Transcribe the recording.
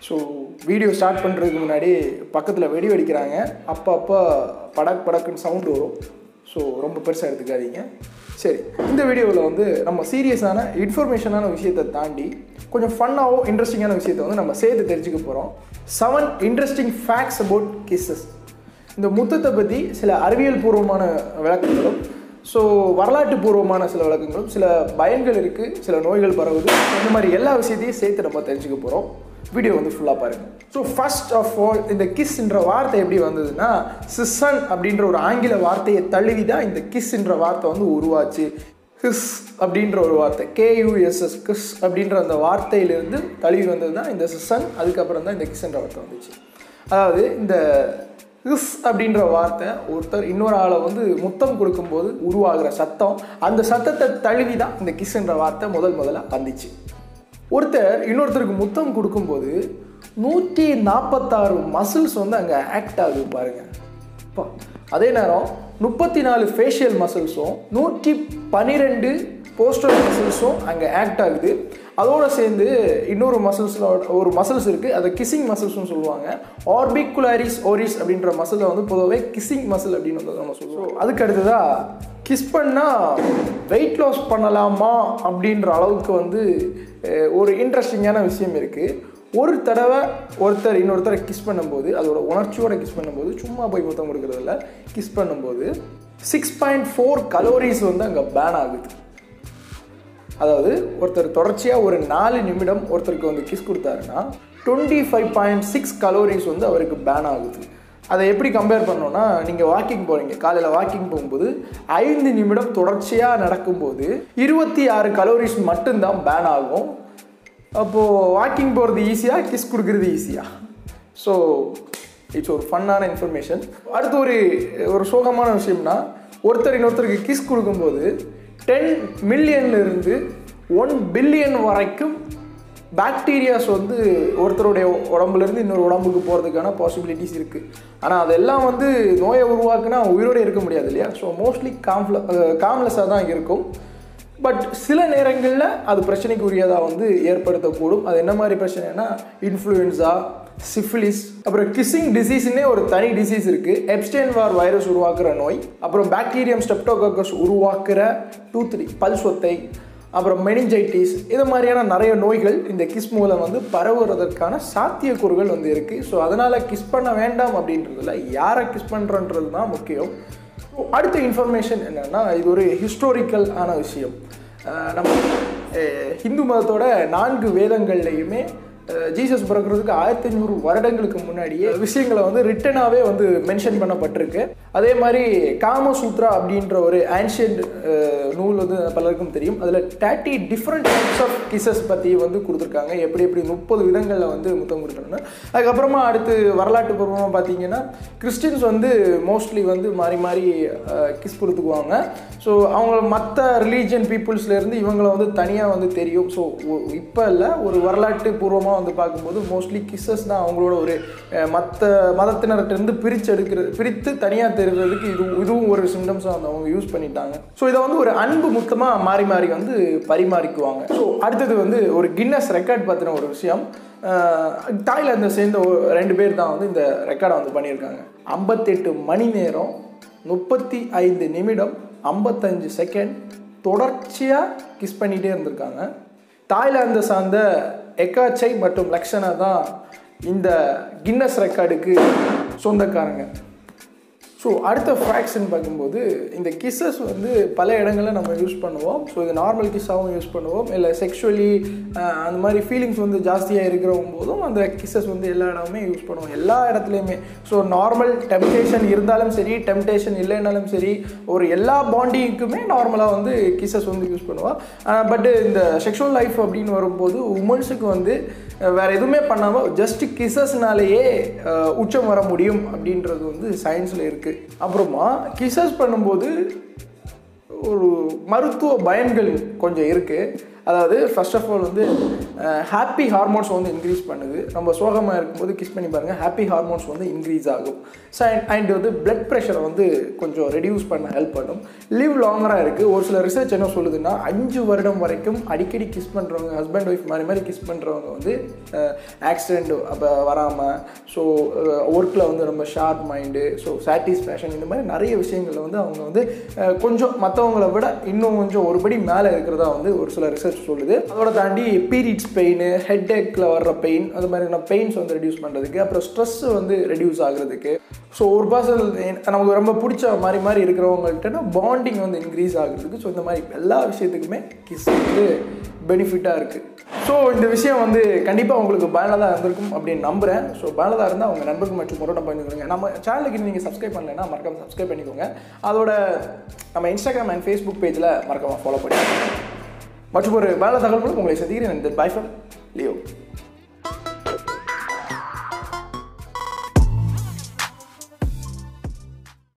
So video start பண்ணுறதுக்கு முன்னாடி பக்கத்தில் வெடி வெடிக்கிறாங்க அப்போ அப்போ படக் படக்குன்னு சவுண்டு வரும் ஸோ ரொம்ப பெருசாக எடுத்துக்காதீங்க சரி இந்த வீடியோவில் வந்து நம்ம சீரியஸான இன்ஃபர்மேஷனான விஷயத்தை தாண்டி கொஞ்சம் ஃபன்னாகவும் இன்ட்ரெஸ்டிங்கான விஷயத்தை வந்து நம்ம சேர்த்து தெரிஞ்சுக்க போகிறோம் seven interesting facts about kisses இந்த முத்தத்தை பற்றி சில அறிவியல் பூர்வமான விளக்கங்களும் ஸோ வரலாற்று பூர்வமான சில விளக்கங்களும் சில பயன்கள் இருக்குது சில நோய்கள் பரவுது இந்த மாதிரி எல்லா விஷயத்தையும் சேர்த்து நம்ம தெரிஞ்சுக்க போகிறோம் வீடியோ வந்து ஃபுல்லாக பாருங்கள் ஸோ ஃபர்ஸ்ட் ஆஃப் ஆல் இந்த கிஸ்ன்ற வார்த்தை எப்படி வந்ததுன்னா சிசன் அப்படின்ற ஒரு ஆங்கில வார்த்தையை தழுவி தான் இந்த கிஸ்ன்ற வார்த்தை வந்து உருவாச்சு கிஸ் அப்படின்ற ஒரு வார்த்தை கேயூஎஸ்எஸ் கிஸ் அப்படின்ற அந்த வார்த்தையிலிருந்து தழுவி வந்தது தான் இந்த சிசன் அதுக்கப்புறம் தான் இந்த கிஸ்ன்ற வார்த்தை வந்துச்சு அதாவது இந்த கிஸ் அப்படின்ற வார்த்தை ஒருத்தர் இன்னொரு ஆளை வந்து முத்தம் கொடுக்கும்போது உருவாகிற சத்தம் அந்த சத்தத்தை தழுவி தான் இந்த கிஸ்ன்ற வார்த்தை முதல் முதல்ல வந்துச்சு ஒருத்தர் இன்னொருத்தருக்கு முத்தம் கொடுக்கும்போது நூற்றி நாற்பத்தாறு மசில்ஸ் வந்து அங்கே ஆக்ட் ஆகுது பாருங்க அப்பா. அதே நேரம் முப்பத்தி நாலு ஃபேஷியல் மசில்ஸும் நூற்றி பன்னிரெண்டு போஸ்டர் மசில்ஸும் அங்கே ஆக்ட் ஆகுது அதோடு சேர்ந்து இன்னொரு மசில்ஸோட ஒரு மசில்ஸ் இருக்குது அதை கிசிங் மசில்ஸ்னு சொல்லுவாங்க ஆர்பிகுலாரிஸ் ஓரிஸ் அப்படின்ற மசிலை வந்து பொதுவாகவே கிசிங் மசில் அப்படின்னு வந்து நம்ம சொல்லுவோம் அதுக்கு அடுத்ததாக கிஸ் பண்ணால் வெயிட் லாஸ் பண்ணலாமா அப்படின்ற அளவுக்கு வந்து அஹ், ஒரு இன்ட்ரெஸ்டிங்கான விஷயம் இருக்குது ஒரு தடவை ஒருத்தர் இன்னொருத்தரை கிஸ் பண்ணும்போது அதோட உணர்ச்சியோட கிஸ் பண்ணும்போது சும்மா போய் முத்தம் கொடுக்கறதில்ல கிஸ் பண்ணும்போது சிக்ஸ் பாயிண்ட் ஃபோர் கலோரிஸ் வந்து அங்கே பேன் ஆகுது அதாவது ஒருத்தர் தொடர்ச்சியாக ஒரு நாலு நிமிடம் ஒருத்தருக்கு வந்து கிஸ் கொடுத்தாருன்னா twenty five point six calories வந்து அவருக்கு பேன் ஆகுது அதை எப்படி கம்பேர் பண்ணோன்னா நீங்கள் வாக்கிங் போகிறீங்க காலையில் வாக்கிங் போகும்போது ஐந்து நிமிடம் தொடர்ச்சியாக நடக்கும்போது இருபத்தி ஆறு கலோரிஸ் மட்டும்தான் பேன் ஆகும் அப்போது வாக்கிங் போகிறது ஈஸியாக கிஸ் கொடுக்குறது ஈஸியாக ஸோ இட்ஸ் ஒரு ஃபன்னான இன்ஃபர்மேஷன் அடுத்து ஒரு ஒரு சோகமான விஷயம்னா ஒருத்தர் இன்னொருத்தருக்கு கிஸ் கொடுக்கும்போது டென் மில்லியன்லேருந்து ஒன் பில்லியன் வரைக்கும் பாக்டீரியாஸ் வந்து ஒருத்தருடைய உடம்புலேருந்து இன்னொரு உடம்புக்கு போகிறதுக்கான பாசிபிலிட்டிஸ் இருக்குது ஆனால் அதெல்லாம் வந்து நோயை உருவாக்குனா உயிரோடு இருக்க முடியாது இல்லையா ஸோ மோஸ்ட்லி காம்ஃப்ல காம்லெஸ்ஸாக தான் இருக்கும் பட் சில நேரங்களில் அது பிரச்சனைக்கு உரியதாக வந்து ஏற்படுத்தக்கூடும் அது என்ன மாதிரி பிரச்சனைனா இன்ஃப்ளூயன்ஸா சிஃபிலிஸ் அப்புறம் கிஸ்ஸிங் டிசீஸ்னே ஒரு தனி டிசீஸ் இருக்குது எப்ஸ்டேன் வார் வைரஸ் உருவாக்குற நோய் அப்புறம் பாக்டீரியம் ஸ்டெப்டோகோக்கஸ் உருவாக்குற டூத்ரி பல் சொத்தை அப்புறம் மெனிஞ்சைட்டிஸ் இது மாதிரியான நிறைய நோய்கள் இந்த கிஸ் மூலம் வந்து பரவுறதற்கான சாத்தியக்கூறுகள் வந்து இருக்குது ஸோ அதனால் கிஸ் பண்ண வேண்டாம் அப்படின்றதுல யாரை கிஸ் பண்ணுறன்றது தான் முக்கியம் அடுத்த இன்ஃபர்மேஷன் என்னென்னா இது ஒரு ஹிஸ்டோரிக்கல் ஆன விஷயம் அஹ் நம்ம அஹ் ஹிந்து மதத்தோட நான்கு வேதங்கள்லையுமே அஹ் ஜீசஸ் பிறக்கிறதுக்கு ஆயிரத்தி ஐநூறு வருடங்களுக்கு முன்னாடியே விஷயங்களை வந்து ரிட்டனாகவே வந்து மென்ஷன் பண்ணப்பட்டிருக்கு அதே மாதிரி காமசூத்ரா அப்படின்ற ஒரு ஆன்ஷியன்ட் நூல் வந்து பலருக்கும் தெரியும் அதில் thirty different types of kisses பற்றி வந்து கொடுத்துருக்காங்க எப்படி எப்படி முப்பது விதங்களில் வந்து முத்தம் கொடுக்கணும்னு அதுக்கப்புறமா அடுத்து வரலாற்று பூர்வமாக பார்த்தீங்கன்னா கிறிஸ்டின்ஸ் வந்து மோஸ்ட்லி வந்து மாறி மாறி கிஸ் கொடுத்துக்குவாங்க ஸோ அவங்க மற்ற ரிலீஜியன் பீப்புள்ஸ்லேருந்து இவங்களை வந்து தனியாக வந்து தெரியும் ஸோ இப்போ இல்லை ஒரு வரலாற்று பூர்வமாக வந்து பார்க்கும்போது மோஸ்ட்லி கிஸ்ஸஸ் தான் அவங்களோட ஒரு மற்ற மதத்தினர்கிட்டருந்து பிரித்து எடுக்கிறது பிரித்து தனியாக தெரிகிறதுக்கு இது இதுவும் ஒரு சிம்டம்ஸாக வந்து அவங்க யூஸ் பண்ணிட்டாங்க ஸோ இதை வந்து ஒரு அன்பு முத்தமாக மாறி மாறி வந்து பரிமாறிக்குவாங்க ஸோ அடுத்தது வந்து ஒரு கின்னஸ் ரெக்கார்ட் பற்றின ஒரு விஷயம் தாய்லாந்தை சேர்ந்த ஒரு- ரெண்டு பேர் தான் வந்து இந்த ரெக்கார்டை வந்து பண்ணியிருக்காங்க ஐம்பத்தெட்டு மணி நேரம் முப்பத்தி ஐந்து நிமிடம் ஐம்பத்தஞ்சு செகண்ட் தொடர்ச்சியாக கிஸ் பண்ணிகிட்டே இருந்திருக்காங்க தாய்லாந்தை சார்ந்த எக்காச்சை மற்றும் லக்ஷனா தான் இந்த கின்னஸ் ரெக்கார்டுக்கு சொந்தக்காரங்க ஸோ அடுத்த ஃப்ராக்ஷன் பார்க்கும்போது இந்த கிஸ்ஸஸ் வந்து பல இடங்களில் நம்ம யூஸ் பண்ணுவோம் ஸோ இது நார்மல் கிஸ்ஸாகவும் யூஸ் பண்ணுவோம் இல்லை செக்ஷுவலி அந்த மாதிரி ஃபீலிங்ஸ் வந்து ஜாஸ்தியாக இருக்கிறவங்க போதும் அந்த கிஸ்ஸஸ் வந்து எல்லா இடமுமே யூஸ் பண்ணுவோம் எல்லா இடத்துலையுமே ஸோ நார்மல் டெம்டேஷன் இருந்தாலும் சரி டெம்டேஷன் இல்லைனாலும் சரி ஒரு எல்லா பாண்டிங்குமே நார்மலாக வந்து கிஸ்ஸஸ் வந்து யூஸ் பண்ணுவோம் பட் இந்த செக்ஷுவல் லைஃப் அப்படின்னு வரும்போது உமன்ஸுக்கு வந்து அஹ், வேற எதுவுமே பண்ணாமல் ஜஸ்ட் கிசஸ்னாலேயே உச்சம் வர முடியும் அப்படின்றது வந்து சயின்ஸில் இருக்குது அப்புறமா கிசஸ் பண்ணும்போது ஒரு மருத்துவ பயன்கள் கொஞ்சம் இருக்குது அதாவது ஃபர்ஸ்ட் ஆஃப் ஆல் வந்து ஹாப்பி ஹார்மோன்ஸ் வந்து இன்க்ரீஸ் பண்ணுது நம்ம சோகமாக இருக்கும்போது கிஸ் பண்ணி பாருங்கள் ஹாப்பி ஹார்மோன்ஸ் வந்து இன்க்ரீஸ் ஆகும் ஸோ அண்ட் வந்து பிளட் ப்ரெஷரை வந்து கொஞ்சம் ரெடியூஸ் பண்ண ஹெல்ப் பண்ணும் லிவ் லாங்கராக இருக்குது ஒரு சில ரிசர்ச் என்ன சொல்லுதுன்னா அஞ்சு வருடம் வரைக்கும் அடிக்கடி கிஸ் பண்ணுறவங்க ஹஸ்பண்ட் ஒய்ஃப் மாதிரி மாதிரி கிஸ் பண்ணுறவங்க வந்து ஆக்சிடெண்ட் அப்போ வராமல் ஸோ ஒர்க்கில் வந்து ரொம்ப ஷார்ப் மைண்டு ஸோ சாட்டிஸ்ஃபேக்ஷன் இந்த மாதிரி நிறைய விஷயங்களில் வந்து அவங்க வந்து அஹ், கொஞ்சம் மற்றவங்கள விட இன்னும் கொஞ்சம் ஒருபடி மேலே இருக்கிறதா வந்து ஒரு சில ரிசர்ச் சொல்லுது அதோட தாண்டி பீரியட்ஸ் பெயின் ஹெட் ஏக்கில் வர்ற பெயின் அது மாதிரியான பெயின்ஸ் வந்து ரெடியூஸ் பண்ணுறதுக்கு அப்புறம் ஸ்ட்ரெஸ் வந்து ரெடியூஸ் ஆகுறதுக்கு ஸோ ஒரு பர்சன் நமக்கு ரொம்ப பிடிச்ச மாதிரி மாதிரி இருக்கிறவங்கள்ட்ட பாண்டிங் வந்து இன்க்ரீஸ் ஆகுறதுக்கு ஸோ இந்த மாதிரி எல்லா விஷயத்துக்குமே கிஸ் வந்து பெனிஃபிட்டாக இருக்குது ஸோ இந்த விஷயம் வந்து கண்டிப்பாக உங்களுக்கு பயனுள்ளதாக இருந்திருக்கும் அப்படின்னு நம்புகிறேன் ஸோ பயனுள்ளதாக இருந்தால் உங்கள் நண்பர்கள் மற்றும் முறை பண்ணிக்கோங்க நம்ம சேனலுக்கு நீங்கள் சப்ஸ்கிரைப் பண்ணலைன்னா மறக்காம சப்ஸ்கிரைப் பண்ணிக்கோங்க அதோட நம்ம இன்ஸ்டாகிராம் அண்ட் ஃபேஸ்புக் பேஜில் மறக்காம ஃபாலோ பண்ணிக்கோங்க மற்றும் ஒரு பயனுள்ள தகவல்களும் உங்களை சந்திக்கிறேன் பை ஃப்ரம் லியோ